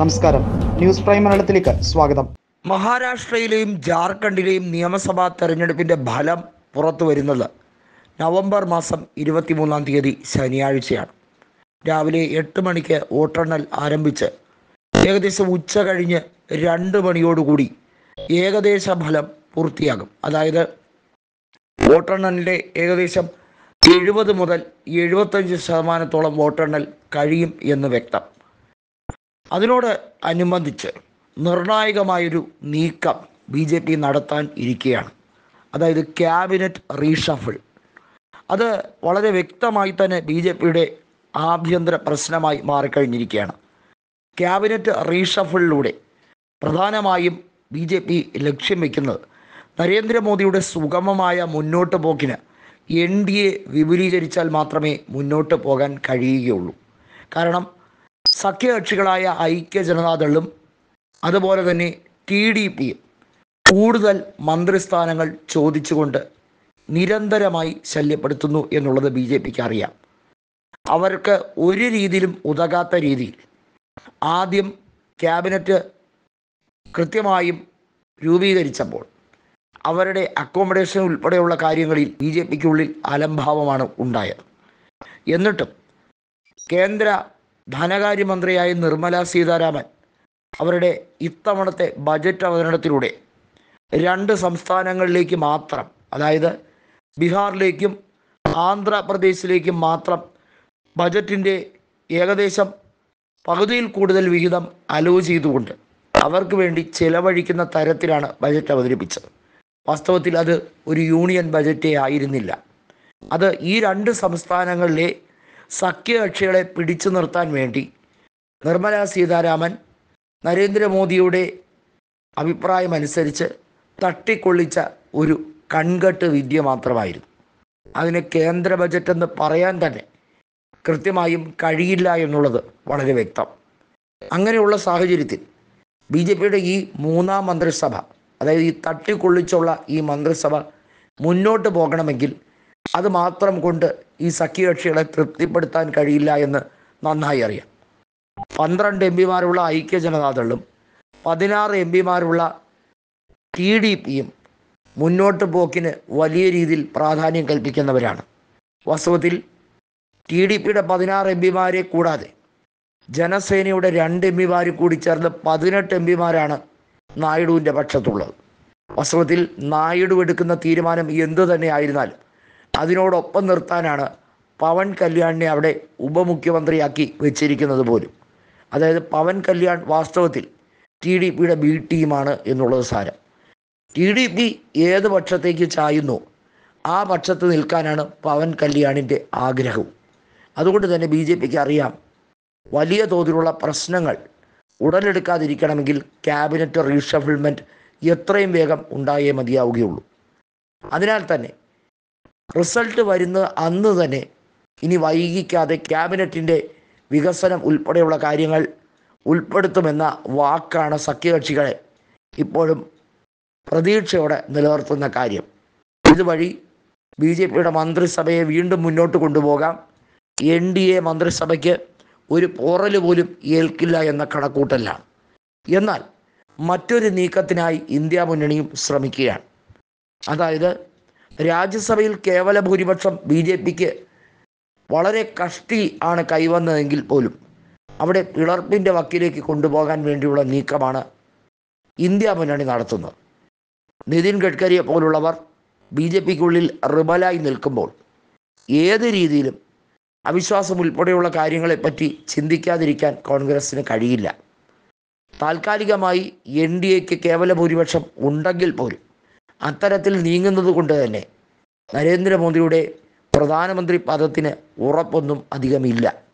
നമസ്കാരം news prime മലയാളത്തിലേക്ക് സ്വാഗതം മഹാരാഷ്ട്രയിലെയും ജാർഖണ്ഡിലെയും നിയമസഭാ തെരഞ്ഞെടുപ്പിൻ്റെ ഫലം പുറത്തു വരുന്നത് നവംബർ മാസം ഇരുപത്തിമൂന്നാം തീയതി ശനിയാഴ്ചയാണ് രാവിലെ എട്ട് മണിക്ക് വോട്ടെണ്ണൽ ആരംഭിച്ച് ഏകദേശം ഉച്ച കഴിഞ്ഞ് രണ്ട് മണിയോടുകൂടി ഏകദേശ ഫലം പൂർത്തിയാകും അതായത് വോട്ടെണ്ണലിൻ്റെ ഏകദേശം എഴുപത് മുതൽ എഴുപത്തഞ്ച് ശതമാനത്തോളം വോട്ടെണ്ണൽ കഴിയും എന്ന് വ്യക്തം അതിനോട് അനുബന്ധിച്ച് നിർണായകമായൊരു നീക്കം ബി ജെ പി നടത്താൻ ഇരിക്കുകയാണ് അതായത് ക്യാബിനറ്റ് റീഷഫിൾ അത് വളരെ വ്യക്തമായി തന്നെ ബി ജെ പിയുടെ ആഭ്യന്തര പ്രശ്നമായി മാറിക്കഴിഞ്ഞിരിക്കുകയാണ് ക്യാബിനറ്റ് റീഷഫിളിലൂടെ പ്രധാനമായും ബി ജെ പി ലക്ഷ്യം വയ്ക്കുന്നത് നരേന്ദ്രമോദിയുടെ സുഗമമായ മുന്നോട്ട് പോക്കിന് എൻ ഡി എ വിപുലീകരിച്ചാൽ മാത്രമേ മുന്നോട്ട് പോകാൻ കഴിയുകയുള്ളൂ കാരണം സഖ്യകക്ഷികളായ ഐക്യ ജനതാദളും അതുപോലെ തന്നെ ടി ഡി പിയും കൂടുതൽ മന്ത്രിസ്ഥാനങ്ങൾ ചോദിച്ചുകൊണ്ട് നിരന്തരമായി ശല്യപ്പെടുത്തുന്നു എന്നുള്ളത് ബി ജെ പിക്ക് അറിയാം അവർക്ക് ഒരു രീതിയിലും ഉതകാത്ത രീതിയിൽ ആദ്യം ക്യാബിനറ്റ് കൃത്യമായും രൂപീകരിച്ചപ്പോൾ അവരുടെ അക്കോമഡേഷൻ ഉൾപ്പെടെയുള്ള കാര്യങ്ങളിൽ ബി ജെ പിക്കുള്ളിൽ അലംഭാവമാണ് ഉണ്ടായത് എന്നിട്ടും കേന്ദ്ര ധനകാര്യമന്ത്രിയായ നിർമ്മല സീതാരാമൻ അവരുടെ ഇത്തവണത്തെ ബജറ്റ് അവതരണത്തിലൂടെ രണ്ട് സംസ്ഥാനങ്ങളിലേക്ക് മാത്രം അതായത് ബീഹാറിലേക്കും ആന്ധ്രാപ്രദേശിലേക്കും മാത്രം ബജറ്റിൻ്റെ ഏകദേശം പകുതിയിൽ കൂടുതൽ വിഹിതം അലോ ചെയ്തുകൊണ്ട് അവർക്ക് വേണ്ടി ചെലവഴിക്കുന്ന തരത്തിലാണ് ബജറ്റ് അവതരിപ്പിച്ചത് വാസ്തവത്തിൽ അത് ഒരു യൂണിയൻ ബജറ്റേ ആയിരുന്നില്ല അത് ഈ രണ്ട് സംസ്ഥാനങ്ങളിലെ സഖ്യകക്ഷികളെ പിടിച്ചു നിർത്താൻ വേണ്ടി നിർമ്മല സീതാരാമൻ നരേന്ദ്രമോദിയുടെ അഭിപ്രായമനുസരിച്ച് തട്ടിക്കൊള്ളിച്ച ഒരു കൺകെട്ട് വിദ്യ മാത്രമായിരുന്നു അതിന് കേന്ദ്ര ബജറ്റ് എന്ന് പറയാൻ തന്നെ കൃത്യമായും കഴിയില്ല എന്നുള്ളത് വളരെ വ്യക്തം അങ്ങനെയുള്ള സാഹചര്യത്തിൽ ബി ജെ പിയുടെ ഈ മൂന്നാം മന്ത്രിസഭ അതായത് ഈ തട്ടിക്കൊള്ളിച്ചുള്ള ഈ മന്ത്രിസഭ മുന്നോട്ട് പോകണമെങ്കിൽ അത് മാത്രം കൊണ്ട് ഈ സഖ്യകക്ഷികളെ തൃപ്തിപ്പെടുത്താൻ കഴിയില്ല എന്ന് നന്നായി അറിയാം പന്ത്രണ്ട് എം പിമാരുള്ള ഐക്യ ജനതാദളും പതിനാറ് എം പിമാരുള്ള ടി ഡി പിയും മുന്നോട്ട് പോക്കിന് വലിയ രീതിയിൽ പ്രാധാന്യം കൽപ്പിക്കുന്നവരാണ് വാസ്തവത്തിൽ ടി ഡി പിയുടെ പതിനാറ് എം പിമാരെ കൂടാതെ ജനസേനയുടെ രണ്ട് എം പിമാർ കൂടി ചേർന്ന് പതിനെട്ട് എം പിമാരാണ് നായിഡുവിൻ്റെ പക്ഷത്തുള്ളത് വാസ്തവത്തിൽ നായിഡു എടുക്കുന്ന തീരുമാനം എന്തു തന്നെ ആയിരുന്നാലും അതിനോടൊപ്പം നിർത്താനാണ് പവൻ കല്യാണിനെ അവിടെ ഉപമുഖ്യമന്ത്രിയാക്കി വെച്ചിരിക്കുന്നത് പോലും അതായത് പവൻ കല്യാൺ വാസ്തവത്തിൽ ടി ഡി പിയുടെ ബി ടീമാണ് എന്നുള്ളത് സാരം ടി ഡി പി ഏത് പക്ഷത്തേക്ക് ചായുന്നു ആ പക്ഷത്ത് നിൽക്കാനാണ് പവൻ കല്യാണിൻ്റെ ആഗ്രഹവും അതുകൊണ്ട് തന്നെ ബി ജെ പിക്ക് അറിയാം വലിയ തോതിലുള്ള പ്രശ്നങ്ങൾ ഉടലെടുക്കാതിരിക്കണമെങ്കിൽ ക്യാബിനറ്റ് റീഷഫിൾമെൻറ്റ് എത്രയും വേഗം ഉണ്ടായേ മതിയാവുകയുള്ളൂ അതിനാൽ തന്നെ റിസൾട്ട് വരുന്ന അന്ന് തന്നെ ഇനി വൈകിക്കാതെ ക്യാബിനറ്റിൻ്റെ വികസനം ഉൾപ്പെടെയുള്ള കാര്യങ്ങൾ ഉൾപ്പെടുത്തുമെന്ന വാക്കാണ് സഖ്യകക്ഷികളെ ഇപ്പോഴും പ്രതീക്ഷയോടെ നിലനിർത്തുന്ന കാര്യം ഇതുവഴി ബി ജെ പിയുടെ മന്ത്രിസഭയെ വീണ്ടും മുന്നോട്ട് കൊണ്ടുപോകാം എൻ ഡി എ മന്ത്രിസഭയ്ക്ക് ഒരു പോറൽ പോലും ഏൽക്കില്ല എന്ന കണക്കൂട്ടലാണ് എന്നാൽ മറ്റൊരു നീക്കത്തിനായി ഇന്ത്യ മുന്നണിയും ശ്രമിക്കുകയാണ് അതായത് രാജ്യസഭയിൽ കേവല ഭൂരിപക്ഷം ബി ജെ പിക്ക് വളരെ കഷ്ടി ആണ് കൈവന്നതെങ്കിൽ പോലും അവിടെ പിളർപ്പിൻ്റെ വക്കിലേക്ക് കൊണ്ടുപോകാൻ വേണ്ടിയുള്ള നീക്കമാണ് ഇന്ത്യ മുന്നണി നടത്തുന്നത് നിതിൻ ഗഡ്കരിയെ പോലുള്ളവർ ബി ജെ പിക്കുള്ളിൽ റിബലായി നിൽക്കുമ്പോൾ ഏത് രീതിയിലും അവിശ്വാസം ഉൾപ്പെടെയുള്ള കാര്യങ്ങളെപ്പറ്റി ചിന്തിക്കാതിരിക്കാൻ കോൺഗ്രസ്സിന് കഴിയില്ല താൽക്കാലികമായി എൻ ഡി എക്ക് കേവല ഭൂരിപക്ഷം ഉണ്ടെങ്കിൽ പോലും അത്തരത്തിൽ നീങ്ങുന്നത് കൊണ്ട് തന്നെ നരേന്ദ്രമോദിയുടെ പ്രധാനമന്ത്രി പദത്തിന് ഉറപ്പൊന്നും അധികമില്ല